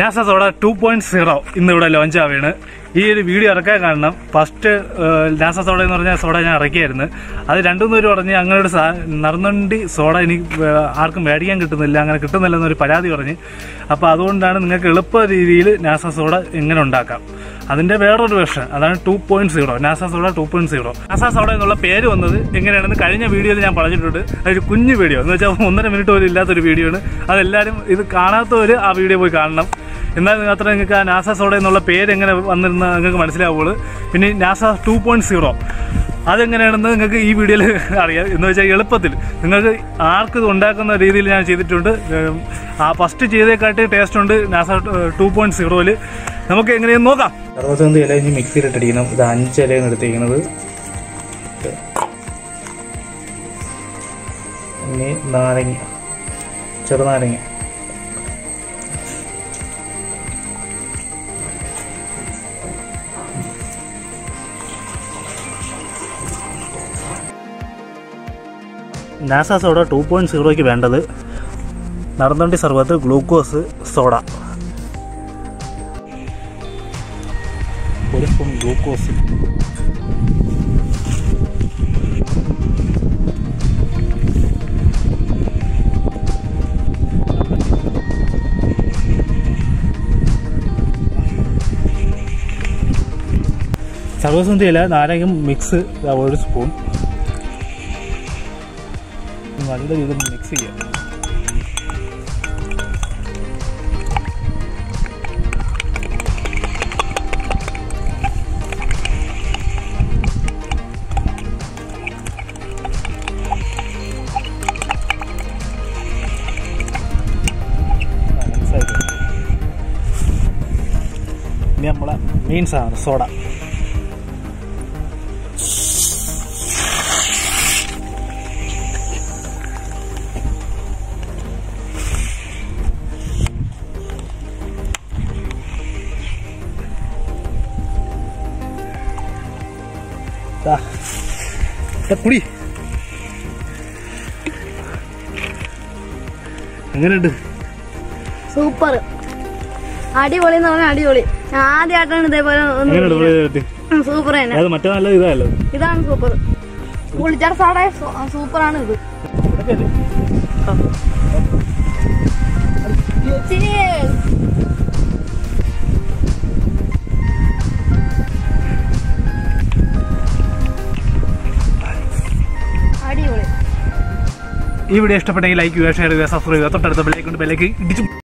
NASA soda two point zero ഇന്ന് ഇവിടെ launch ആവുകയാണ് ഈ ഒരു വീഡിയോ ഇറക്കാൻ കാരണം ഫസ്റ്റ് നാസ സോഡ എന്ന് പറഞ്ഞ സോഡ ഞാൻ ഇറക്കിയായിരുന്നു അത് രണ്ടു പേര് പറഞ്ഞ് അങ്ങനെ ഒരു സാ- നറുന്നണ്ടി സോഡ എനിക്ക് ഏഹ്, ആർക്കും മേടിക്കാൻ കിട്ടുന്നില്ല അങ്ങനെ കിട്ടുന്നില്ല എന്നൊരു പരാതി പറഞ്ഞ് അപ്പോൾ അതുകൊണ്ടാണ് നിങ്ങൾക്ക് എളുപ്പ രീതിയിൽ നാസ സോഡ എങ്ങനെ ഉണ്ടാക്കാം അതിന്റെ വേറൊരു വെർഷൻ അതാണ് two point zero NASA soda two point zero NASA soda എന്നുള്ള പേര് വന്നത് എങ്ങനെയാണെന്ന് കഴിഞ്ഞ വീഡിയോയിൽ ഞാൻ പറഞ്ഞിട്ടുണ്ട് അതൊരു കുഞ്ഞു വീഡിയോ എന്ന് വെച്ചാൽ ഒന്നര മിനിറ്റ് പോലും ഇല്ലാത്തൊരു വീഡിയോ ആണ് അതെല്ലാവരും ഇത് കാണാത്തവർ ആ വീഡിയോ പോയി കാണണം എന്നാൽ മാത്രമേ നിങ്ങൾക്ക് ആ നാസ സോഡ എന്നുള്ള പേര് എങ്ങനെ വന്നിരുന്ന നിങ്ങൾക്ക് മനസ്സിലാവുള്ളൂ പിന്നെ നാസ ടു പോയിന്റ് സീറോ അതെങ്ങനെയാണെന്ന് നിങ്ങൾക്ക് ഈ വീഡിയോയിൽ അറിയാം എന്ന് വെച്ചാൽ എളുപ്പത്തിൽ നിങ്ങൾക്ക് ആർക്കും ഇത് ഉണ്ടാക്കുന്ന രീതിയിൽ ഞാൻ ചെയ്തിട്ടുണ്ട് ഏം, ആ ഫസ്റ്റ് ചെയ്തേക്കാട്ടി ടേസ്റ്റ് ഉണ്ട് നാസ ടു പോയിന്റ് സീറോയിൽ നമുക്ക് എങ്ങനെയെന്ന് നോക്കാം അറുപത്തൊന്ന് ഇല ഇനി മിക്സിയിലിട്ടിരിക്കണം ഇത് അഞ്ച് ഇലയാണ് എടുത്തിരിക്കുന്നത് ഇനി നാരങ്ങ ചെറുനാരങ്ങ നാസ സോഡ ടു പോയിന്റ് സീറോയ്ക്ക് വേണ്ടത് നടന്നണ്ടി സർബത്ത് ഗ്ലൂക്കോസ് സോഡ ഒരു സ്പൂൺ ഗ്ലൂക്കോസ് സർവസന്ധി ഇല നാരങ്ങ മിക്സ് ദാ ഒരു സ്പൂൺ നല്ല രീതിയിൽ മിക്സ് ചെയ്യാം ആ, mix ആയിട്ടുണ്ട്. ഇനി നമ്മളെ മെയിൻ സാധനം സോഡ ദാ, ദാ കുടി എങ്ങനെയുണ്ട് സൂപ്പർ അടിപൊളി എന്ന് പറഞ്ഞാൽ അടിപൊളി ഞാൻ ആദ്യമായിട്ടാണ് ഇതേപോലെ ഒന്ന് എങ്ങനെയുണ്ട് ഇവിടെ ഉം, സൂപ്പർ തന്നെ അത് മറ്റേ നല്ല ഇതായല്ലോ ഇതാണ് സൂപ്പർ പുളിച്ചാർ സാടെ സൂപ്പറാണ് ഇത് ഇതൊക്കെയല്ലേ? Cheers. അടിപൊളി ഈ വീഡിയോ ഇഷ്ടപ്പെട്ടെങ്കിൽ ലൈക്ക് ചെയ്യുക ഷെയർ ചെയ്യുക സബ്സ്ക്രൈബ് ചെയ്യുക തൊട്ടടുത്ത ബെല്ലേക്ക് ബെല്ലേക്ക് ഇടിച്ചു